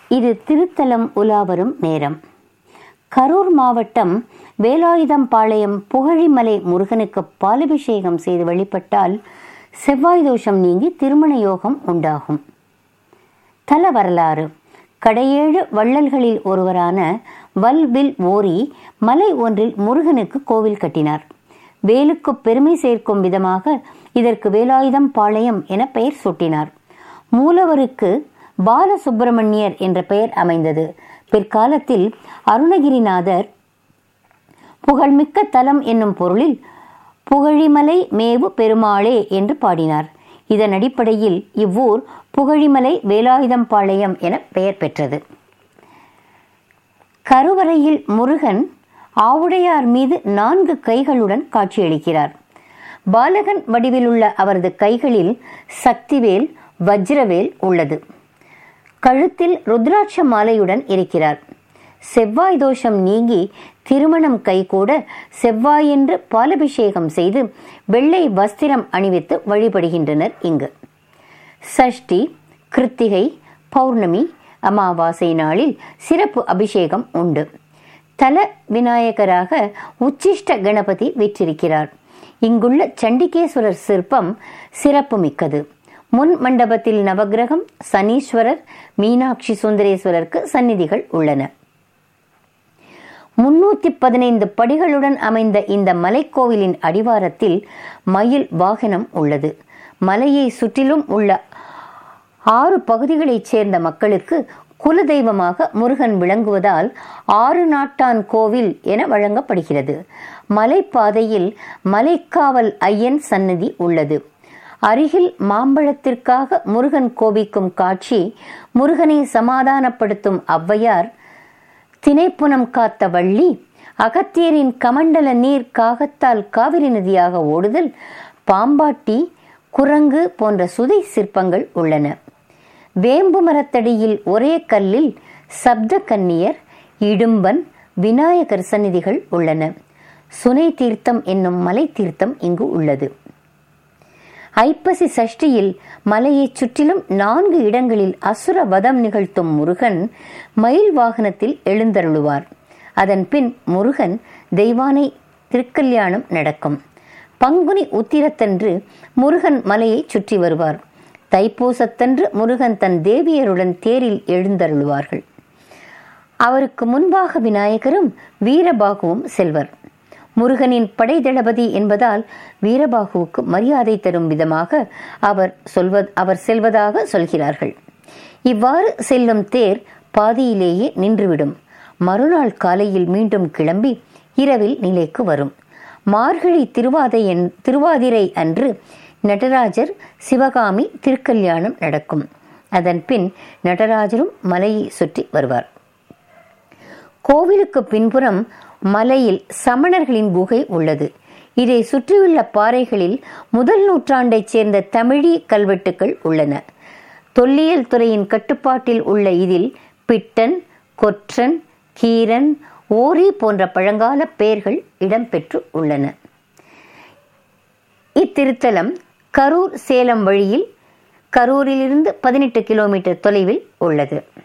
இது திருத்தலம் உலாவரும் நேரம் கரூர் மாவட்டம் வேலாயுதம்பாளையம் புகழிமலை முருகனுக்கு பாலபிஷேகம் செய்து வழிபட்டால் செவ்வாய் தோஷம் நீங்கி திருமண யோகம் உண்டாகும் தல வரலாறு கடையேழு வள்ளல்களில் ஒருவரான வல்வில் ஓரி மலை ஒன்றில் முருகனுக்கு கோவில் கட்டினார் வேலுக்கு பெருமை சேர்க்கும் விதமாக இதற்கு வேலாயுதம் பாளையம் என பெயர் சூட்டினார் மூலவருக்கு பாலசுப்பிரமணியர் என்ற பெயர் அமைந்தது பிற்காலத்தில் அருணகிரிநாதர் புகழ்மிக்க தலம் என்னும் பொருளில் புகழிமலை மேவு பெருமாளே என்று பாடினார் இதன் அடிப்படையில் இவ்வூர் புகழிமலை வேலாயுதம்பாளையம் என பெயர் பெற்றது கருவறையில் முருகன் ஆவுடையார் மீது நான்கு கைகளுடன் காட்சியளிக்கிறார் பாலகன் வடிவிலுள்ள அவரது கைகளில் சக்திவேல் வஜ்ரவேல் உள்ளது கழுத்தில் ருத்ராட்ச மாலையுடன் இருக்கிறார் செவ்வாய் தோஷம் நீங்கி திருமணம் கைகூட செவ்வாயென்று பாலபிஷேகம் செய்து வெள்ளை வஸ்திரம் அணிவித்து வழிபடுகின்றனர் இங்கு சஷ்டி கிருத்திகை பௌர்ணமி அமாவாசை நாளில் சிறப்பு அபிஷேகம் உண்டு தல விநாயகராக உச்சிஷ்ட கணபதி வீற்றிருக்கிறார் இங்குள்ள சண்டிகேஸ்வரர் சிற்பம் சிறப்பு மிக்கது முன் மண்டபத்தில் நவகிரகம் சனீஸ்வரர் மீனாட்சி சுந்தரேஸ்வரருக்கு சந்நிதிகள் உள்ளன முன்னூத்தி பதினைந்து படிகளுடன் அமைந்த இந்த மலைக்கோவிலின் அடிவாரத்தில் மயில் வாகனம் உள்ளது மலையை சுற்றிலும் உள்ள ஆறு பகுதிகளைச் சேர்ந்த மக்களுக்கு குலதெய்வமாக முருகன் விளங்குவதால் ஆறு நாட்டான் கோவில் என வழங்கப்படுகிறது மலைப்பாதையில் மலைக்காவல் ஐயன் சன்னதி உள்ளது அருகில் மாம்பழத்திற்காக முருகன் கோபிக்கும் காட்சி முருகனை சமாதானப்படுத்தும் ஔவையார் திணைப்புனம் காத்த வள்ளி அகத்தியரின் கமண்டல நீர் காகத்தால் காவிரி நதியாக ஓடுதல் பாம்பாட்டி குரங்கு போன்ற சுதை சிற்பங்கள் உள்ளன வேம்பு மரத்தடியில் ஒரே கல்லில் சப்த கன்னியர் இடும்பன் விநாயகர் சந்நிதிகள் உள்ளன சுனை தீர்த்தம் என்னும் மலை தீர்த்தம் இங்கு உள்ளது ஐப்பசி சஷ்டியில் மலையைச் சுற்றிலும் நான்கு இடங்களில் அசுர வதம் நிகழ்த்தும் முருகன் மயில் வாகனத்தில் எழுந்தருளுவார் அதன் பின் முருகன் தெய்வானை திருக்கல்யாணம் நடக்கும் பங்குனி உத்திரத்தன்று முருகன் மலையை சுற்றி வருவார் தைப்பூசத்தன்று முருகன் தன் தேவியருடன் தேரில் எழுந்தருளுவார்கள் அவருக்கு முன்பாக விநாயகரும் வீரபாகுவும் செல்வர் முருகனின் படை தளபதி என்பதால் வீரபாகுவுக்கு மரியாதை தரும் விதமாக அவர் சொல்வ அவர் செல்வதாக சொல்கிறார்கள் இவ்வாறு செல்லும் தேர் பாதியிலேயே நின்றுவிடும் மறுநாள் காலையில் மீண்டும் கிளம்பி இரவில் நிலைக்கு வரும் மார்கழி திருவாதை திருவாதிரை அன்று நடராஜர் சிவகாமி திருக்கல்யாணம் நடக்கும் அதன் பின் நடராஜரும் மலையை சுற்றி வருவார் கோவிலுக்கு பின்புறம் மலையில் சமணர்களின் குகை உள்ளது இதை சுற்றியுள்ள பாறைகளில் முதல் நூற்றாண்டைச் சேர்ந்த தமிழி கல்வெட்டுக்கள் உள்ளன தொல்லியல் துறையின் கட்டுப்பாட்டில் உள்ள இதில் பிட்டன் கொற்றன் கீரன் ஓரி போன்ற பழங்கால பெயர்கள் இடம்பெற்று உள்ளன இத்திருத்தலம் கரூர் சேலம் வழியில் கரூரிலிருந்து பதினெட்டு கிலோமீட்டர் தொலைவில் உள்ளது